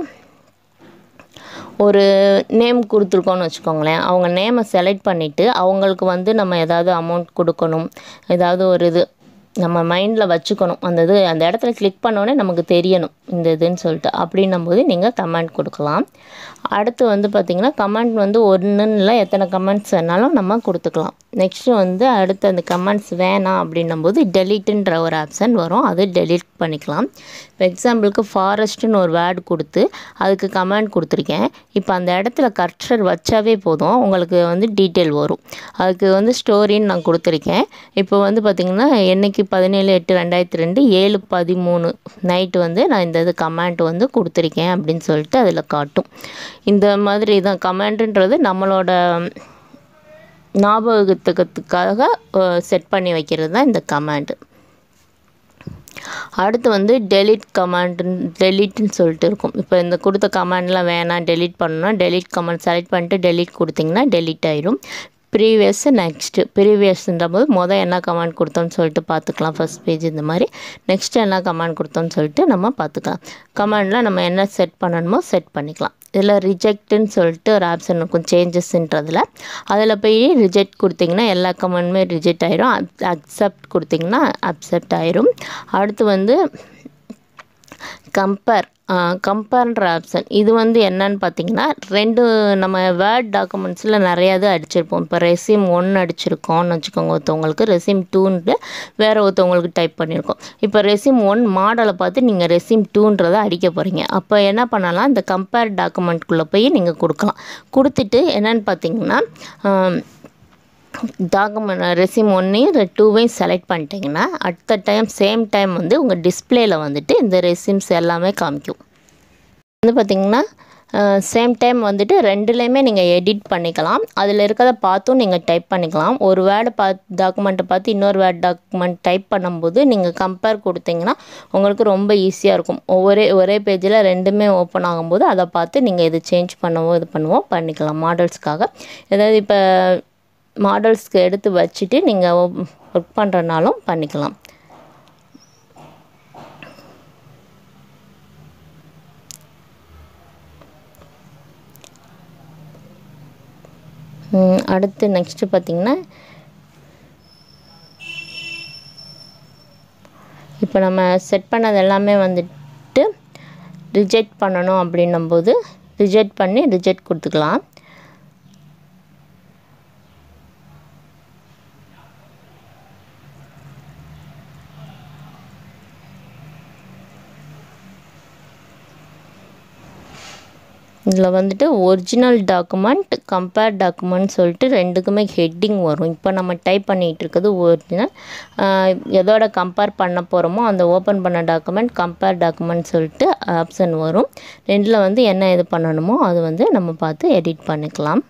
ஒரு நேம் கொடுத்துருக்கோன்னு வச்சுக்கோங்களேன் அவங்க நேமை செலக்ட் பண்ணிவிட்டு அவங்களுக்கு வந்து நம்ம ஏதாவது அமௌண்ட் கொடுக்கணும் ஏதாவது ஒரு இது நம்ம மைண்டில் வச்சுக்கணும் அந்த இது அந்த இடத்துல கிளிக் பண்ணோடனே நமக்கு தெரியணும் இந்த இதுன்னு சொல்லிட்டு அப்படின்னும் போது நீங்கள் கமெண்ட் கொடுக்கலாம் அடுத்து வந்து பார்த்திங்கன்னா கமெண்ட் வந்து ஒன்றுன்னு இல்லை எத்தனை கமெண்ட்ஸ் வேணாலும் நம்ம கொடுத்துக்கலாம் நெக்ஸ்ட்டு வந்து அடுத்து அந்த கமெண்ட்ஸ் வேணாம் அப்படின்னும் போது டெலீட்டுன்ற ஒரு ஆப்ஷன் வரும் அது டெலீட் பண்ணிக்கலாம் இப்போ எக்ஸாம்பிளுக்கு ஃபாரஸ்ட்டுன்னு ஒரு வேர்டு கொடுத்து அதுக்கு கமெண்ட் கொடுத்துருக்கேன் இப்போ அந்த இடத்துல கர்ச்சர் வச்சாவே போதும் உங்களுக்கு வந்து டீட்டெயில் வரும் அதுக்கு வந்து ஸ்டோரின்னு நான் கொடுத்துருக்கேன் இப்போ வந்து பார்த்திங்கன்னா என்னைக்கு பதினேழு எட்டு ரெண்டாயிரத்தி ரெண்டு ஏழு பதிமூணு நைட்டு வந்து நான் இந்த இது கமெண்ட் வந்து கொடுத்துருக்கேன் அப்படின்னு சொல்லிட்டு அதில் காட்டும் இந்த மாதிரி தான் கமெண்ட்டுன்றது நம்மளோட ஞாபகத்துக்கிறதுக்காக செட் பண்ணி வைக்கிறது தான் இந்த கமாண்டு அடுத்து வந்து டெலிட் கமாண்ட் டெலிட்னு சொல்லிட்டு இருக்கும் இப்போ இந்த கொடுத்த கமாண்ட்லாம் வேணாம் டெலிட் பண்ணணும்னா டெலிட் கமாண்ட் செலக்ட் பண்ணிட்டு டெலிட் கொடுத்தீங்கன்னா டெலிட் ஆயிரும் ப்ரீவியஸ் நெக்ஸ்ட்டு ப்ரீவியஸ்ன்ற போது மொதல் என்ன கமாண்ட் கொடுத்தோம்னு சொல்லிட்டு பார்த்துக்கலாம் ஃபஸ்ட் பேஜ் இந்த மாதிரி நெக்ஸ்ட்டு என்ன கமாண்ட் கொடுத்தோம்னு சொல்லிட்டு நம்ம பார்த்துக்கலாம் கமாண்டில் நம்ம என்ன செட் பண்ணணுமோ செட் பண்ணிக்கலாம் இதில் ரிஜெக்ட்டுன்னு சொல்லிட்டு ஒரு ஆப்ஷன் இருக்கும் சேஞ்சஸ்ன்றதில் அதில் போய் ரிஜெக்ட் கொடுத்தீங்கன்னா எல்லா கமெண்ட்டுமே ரிஜெக்ட் ஆயிரும் அக்செப்ட் கொடுத்தீங்கன்னா அக்செப்ட் ஆயிரும் அடுத்து வந்து கம்பேர் கம்பேர்ன்ற ஆப்ஷன் இது வந்து என்னன்னு பார்த்தீங்கன்னா ரெண்டு நம்ம வேர்ட் டாக்குமெண்ட்ஸில் நிறையா இது அடிச்சிருப்போம் இப்போ ரெசிம் ஒன்று அடிச்சிருக்கோம்னு வச்சுக்கோங்க ஒருத்தவங்களுக்கு ரெசிம் டூன்ட்டு வேறு ஒருத்தவங்களுக்கு டைப் பண்ணியிருக்கோம் இப்போ ரெசிம் ஒன் மாடலை பார்த்து நீங்கள் ரெசிம் டூன்றதை அடிக்க போகிறீங்க அப்போ என்ன பண்ணலாம் இந்த கம்பேர் டாக்குமெண்ட்குள்ளே போய் நீங்கள் கொடுக்கலாம் கொடுத்துட்டு என்னன்னு பார்த்தீங்கன்னா டாக்குமெண்ட் ரெசிம் ஒன்றையும் டூவையும் செலக்ட் பண்ணிட்டீங்கன்னா at the time same time வந்து உங்கள் டிஸ்பிளேயில் வந்துட்டு இந்த ரெசிம்ஸ் எல்லாமே காமிக்கும் வந்து பார்த்திங்கன்னா சேம் டைம் வந்துட்டு ரெண்டுலேயுமே நீங்கள் எடிட் பண்ணிக்கலாம் அதில் இருக்கிறத பார்த்தும் நீங்கள் டைப் பண்ணிக்கலாம் ஒரு வேர்டை பார்த்து டாக்குமெண்ட்டை பார்த்து இன்னொரு வேர்ட் டாக்குமெண்ட் டைப் பண்ணும்போது நீங்கள் கம்பேர் கொடுத்தீங்கன்னா உங்களுக்கு ரொம்ப ஈஸியாக இருக்கும் ஒரே ஒரே பேஜில் ரெண்டுமே ஓப்பன் ஆகும்போது அதை பார்த்து நீங்கள் இது சேஞ்ச் பண்ணவோ இது பண்ணவோ பண்ணிக்கலாம் மாடல்ஸ்க்காக ஏதாவது இப்போ மாடல்ஸ்க்கு எடுத்து வச்சுட்டு நீங்கள் ஒர்க் பண்ணுறனாலும் பண்ணிக்கலாம் அடுத்து நெக்ஸ்ட்டு பார்த்திங்கன்னா இப்போ நம்ம செட் பண்ணது எல்லாமே வந்துட்டு ரிஜெக்ட் பண்ணணும் அப்படின்னும்போது ரிஜெக்ட் பண்ணி ரிஜெக்ட் கொடுத்துக்கலாம் இதில் வந்துட்டு ஒரிஜினல் டாக்குமெண்ட் கம்பேர் டாக்குமெண்ட் சொல்லிட்டு ரெண்டுக்குமே ஹெட்டிங் வரும் இப்போ நம்ம டைப் பண்ணிகிட்டு இருக்கிறது ஒரிஜினல் எதோட கம்பேர் பண்ண போகிறோமோ அந்த ஓப்பன் பண்ண டாக்குமெண்ட் கம்பேர் டாக்குமெண்ட் சொல்லிட்டு ஆப்ஷன் வரும் ரெண்டில் வந்து என்ன இது பண்ணணுமோ அது வந்து நம்ம பார்த்து எடிட் பண்ணிக்கலாம்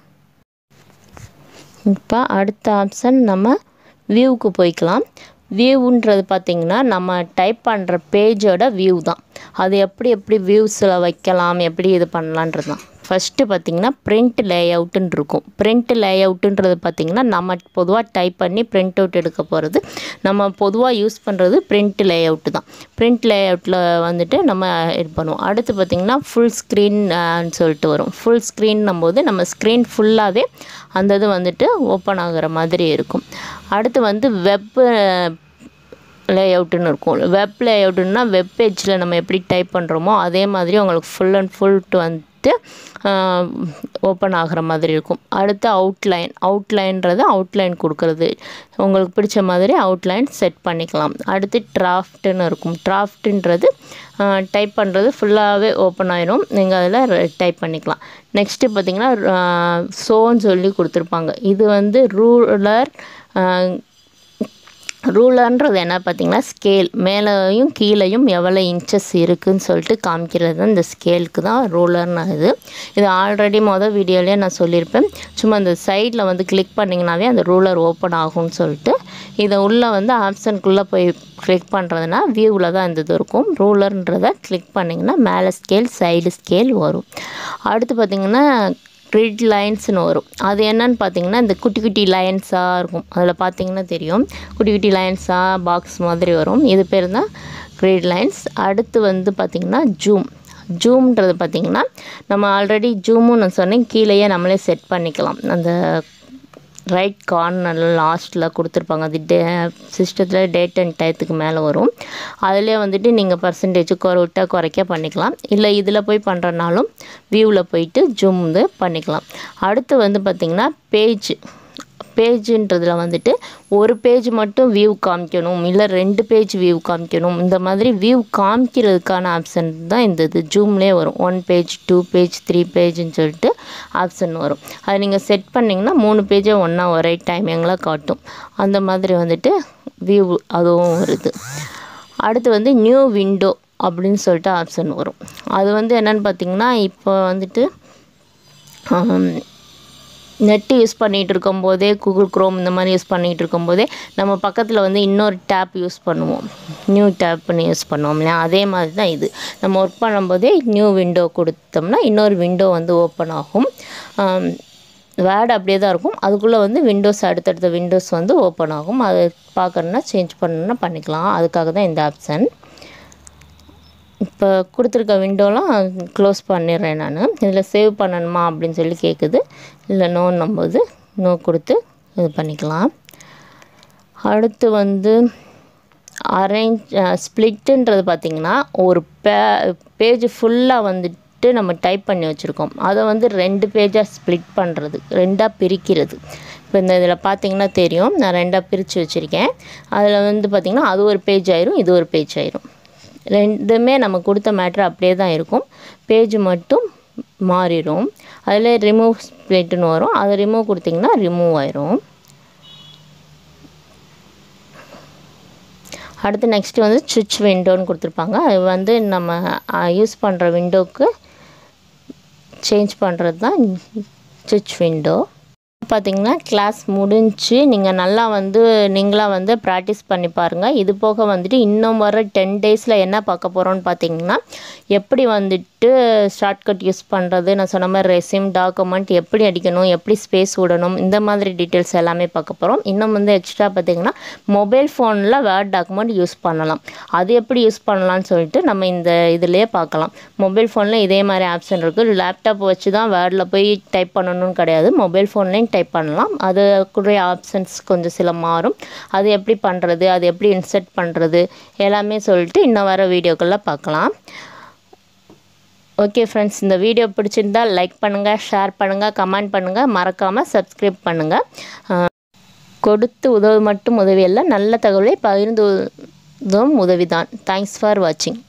இப்போ அடுத்த ஆப்ஷன் நம்ம வியூவுக்கு போய்க்கலாம் வியூன்றது பார்த்திங்கன்னா நம்ம டைப் பண்ணுற பேஜோட வியூ தான் அது எப்படி எப்படி வியூஸில் வைக்கலாம் எப்படி இது பண்ணலான்றது தான் ஃபஸ்ட்டு பார்த்திங்கன்னா பிரிண்ட் லேஅவுட்டுன்னு இருக்கும் பிரிண்ட் லேஅவுட்டுன்றது பார்த்திங்கன்னா நம்ம பொதுவாக டைப் பண்ணி பிரிண்ட் அவுட் எடுக்க போகிறது நம்ம பொதுவாக யூஸ் பண்ணுறது பிரிண்ட் லேஅவுட்டு தான் பிரிண்ட் லேஅவுட்டில் வந்துட்டு நம்ம இது பண்ணுவோம் அடுத்து பார்த்திங்கன்னா ஃபுல் ஸ்க்ரீன் சொல்லிட்டு வரும் ஃபுல் ஸ்க்ரீன்னும் போது நம்ம ஸ்க்ரீன் ஃபுல்லாகவே அந்த இது வந்துட்டு ஓப்பன் ஆகிற மாதிரி இருக்கும் அடுத்து வந்து வெப் லேஅவுட்டுன்னு இருக்கும் வெப் லேஅவுட்டுன்னா வெப் பேஜில் நம்ம எப்படி டைப் பண்ணுறோமோ அதே மாதிரி உங்களுக்கு ஃபுல் அண்ட் ஃபுல் வந்துட்டு ஓப்பன் ஆகிற மாதிரி இருக்கும் அடுத்து அவுட்லைன் அவுட்லைன்றது அவுட்லைன் கொடுக்குறது உங்களுக்கு பிடிச்ச மாதிரி அவுட்லைன் செட் பண்ணிக்கலாம் அடுத்து டிராஃப்ட்டுன்னு இருக்கும் டிராஃப்ட்டுன்றது டைப் பண்ணுறது ஃபுல்லாகவே ஓப்பன் ஆயிரும் நீங்கள் அதில் டைப் பண்ணிக்கலாம் நெக்ஸ்ட்டு பார்த்திங்கன்னா ஷோன்னு சொல்லி கொடுத்துருப்பாங்க இது வந்து ரூலர் ரூலர்ன்றது என்ன பார்த்தீங்கன்னா ஸ்கேல் மேலேயும் கீழேயும் எவ்வளோ இன்ச்சஸ் இருக்குதுன்னு சொல்லிட்டு காமிக்கிறது தான் இந்த ஸ்கேலுக்கு தான் ரூலர்னு இது இது ஆல்ரெடி மொதல் வீடியோலேயே நான் சொல்லியிருப்பேன் சும்மா அந்த சைடில் வந்து கிளிக் பண்ணிங்கனாவே அந்த ரூலர் ஓப்பன் ஆகும்னு சொல்லிட்டு இதை உள்ளே வந்து ஆப்ஷனுக்குள்ளே போய் கிளிக் பண்ணுறதுனா வியூவில் தான் இந்த இது இருக்கும் ரூலர்ன்றதை கிளிக் பண்ணிங்கன்னா மேலே ஸ்கேல் சைடு ஸ்கேல் வரும் அடுத்து பார்த்திங்கன்னா கிரிட் லைன்ஸ்னு வரும் அது என்னன்னு பார்த்தீங்கன்னா இந்த குட்டி குட்டி லைன்ஸாக இருக்கும் அதில் பார்த்தீங்கன்னா தெரியும் குட்டி குட்டி லைன்ஸாக பாக்ஸ் மாதிரி வரும் இது பேர் தான் கிரிட் லைன்ஸ் அடுத்து வந்து பார்த்திங்கன்னா ஜூம் ஜூம்ன்றது பார்த்திங்கன்னா நம்ம ஆல்ரெடி ஜூமும் நான் சொன்னேன் கீழேயே நம்மளே செட் பண்ணிக்கலாம் அந்த ரைட் கார்னரில் லாஸ்ட்டில் கொடுத்துருப்பாங்க அது டே சிஸ்டத்தில் டேட் அண்ட் டயத்துக்கு மேலே வரும் அதிலே வந்துட்டு நீங்கள் பர்சன்டேஜ் குறைவிட்டா குறைக்க பண்ணிக்கலாம் இல்லை இதில் போய் பண்ணுறனாலும் வியூவில் போயிட்டு ஜூம் வந்து பண்ணிக்கலாம் அடுத்து வந்து பார்த்திங்கன்னா பேஜ் பேஜுன்றதுல வந்துட்டு ஒரு பேஜ் மட்டும் வியூ காமிக்கணும் இல்லை ரெண்டு பேஜ் வியூ காமிக்கணும் இந்த மாதிரி வியூ காமிக்கிறதுக்கான ஆப்ஷன் தான் இந்த இது ஜூம்லேயே வரும் one page two page three பேஜ்னு சொல்லிட்டு ஆப்ஷன் வரும் அதை நீங்கள் செட் பண்ணிங்கன்னா மூணு பேஜை ஒன்றா ஒரே டைமிங்கில் காட்டும் அந்த மாதிரி வந்துட்டு வியூ அதுவும் வருது அடுத்து வந்து நியூ விண்டோ அப்படின்னு சொல்லிட்டு ஆப்ஷன் வரும் அது வந்து என்னென்னு பார்த்தீங்கன்னா இப்போ வந்துட்டு நெட்டு யூஸ் பண்ணிகிட்டு இருக்கும்போதே கூகுள் க்ரோம் இந்த மாதிரி யூஸ் பண்ணிகிட்டு இருக்கும்போதே நம்ம பக்கத்தில் வந்து இன்னொரு டேப் யூஸ் பண்ணுவோம் நியூ டேப்னு யூஸ் பண்ணுவோம் இல்லையா அதே மாதிரி தான் இது நம்ம ஒர்க் பண்ணும்போதே நியூ விண்டோ கொடுத்தோம்னா இன்னொரு விண்டோ வந்து ஓப்பன் ஆகும் வேர்டு அப்படியே தான் இருக்கும் அதுக்குள்ளே வந்து விண்டோஸ் அடுத்தடுத்த விண்டோஸ் வந்து ஓப்பன் ஆகும் அது பார்க்கணுன்னா சேஞ்ச் பண்ணணுன்னா பண்ணிக்கலாம் அதுக்காக தான் இந்த ஆப்ஷன் இப்போ கொடுத்துருக்க விண்டோலாம் க்ளோஸ் பண்ணிடுறேன் நான் இதில் சேவ் பண்ணணுமா அப்படின்னு சொல்லி கேட்குது இல்லை நோன்னும் போது நோ கொடுத்து இது பண்ணிக்கலாம் அடுத்து வந்து அரேஞ்ச் ஸ்ப்ளிட்டுன்றது பார்த்திங்கன்னா ஒரு பே பேஜ் ஃபுல்லாக வந்துட்டு நம்ம டைப் பண்ணி வச்சுருக்கோம் அதை வந்து ரெண்டு பேஜாக ஸ்ப்ளிட் பண்ணுறது ரெண்டாக பிரிக்கிறது இப்போ இந்த இதில் பார்த்தீங்கன்னா தெரியும் நான் ரெண்டாக பிரித்து வச்சுருக்கேன் அதில் வந்து பார்த்திங்கன்னா அது ஒரு பேஜ் ஆயிரும் இது ஒரு பேஜ் ஆயிரும் ரெண்டுமே நம்ம கொடுத்த மேட்ரு அப்படியே தான் இருக்கும் பேஜ் மட்டும் மாறிடும் அதில் ரிமூவ் ஸ்ப்ளிட்டுன்னு வரும் அதை ரிமூவ் கொடுத்திங்கன்னா ரிமூவ் ஆயிரும் அடுத்து நெக்ஸ்ட்டு வந்து சுவிட்ச் விண்டோன்னு கொடுத்துருப்பாங்க அது வந்து நம்ம யூஸ் பண்ணுற விண்டோவுக்கு சேஞ்ச் பண்ணுறது தான் சுவிட்ச் விண்டோ பார்த்திங்கன்னா கிளாஸ் முடிஞ்சு நீங்கள் நல்லா வந்து நீங்களாக வந்து ப்ராக்டிஸ் பண்ணி பாருங்கள் இது போக வந்துட்டு இன்னும் வர டென் டேஸில் என்ன பார்க்க போகிறோன்னு பார்த்தீங்கன்னா எப்படி வந்துட்டு ஷார்ட்கட் யூஸ் பண்ணுறது நான் சொன்ன மாதிரி ரெசிம் டாக்குமெண்ட் எப்படி அடிக்கணும் எப்படி ஸ்பேஸ் விடணும் இந்த மாதிரி டீட்டெயில்ஸ் எல்லாமே பார்க்க போகிறோம் இன்னும் வந்து எக்ஸ்ட்ரா பார்த்திங்கன்னா மொபைல் ஃபோனில் வேர்ட் டாக்குமெண்ட் யூஸ் பண்ணலாம் அது எப்படி யூஸ் பண்ணலாம்னு சொல்லிட்டு நம்ம இந்த இதிலேயே பார்க்கலாம் மொபைல் ஃபோனில் இதே மாதிரி ஆப்ஷன் இருக்குது லேப்டாப் வச்சு தான் வேர்டில் போய் டைப் பண்ணணும்னு கிடையாது மொபைல் ஃபோன்லேயும் டைப் பண்ணலாம் அதுக்குரிய ஆப்ஷன்ஸ் கொஞ்சம் சில மாறும் அது எப்படி பண்ணுறது அது எப்படி இன்சர்ட் பண்ணுறது எல்லாமே சொல்லிட்டு இன்னும் வர வீடியோக்களில் பார்க்கலாம் ஓகே ஃப்ரெண்ட்ஸ் இந்த வீடியோ பிடிச்சிருந்தா லைக் பண்ணுங்கள் ஷேர் பண்ணுங்கள் கமெண்ட் பண்ணுங்கள் மறக்காமல் சப்ஸ்கிரைப் பண்ணுங்கள் கொடுத்து உதவி மட்டும் உதவி அல்ல நல்ல தகவலை பகிர்ந்து உதவும் உதவிதான் தேங்க்ஸ் ஃபார் வாட்சிங்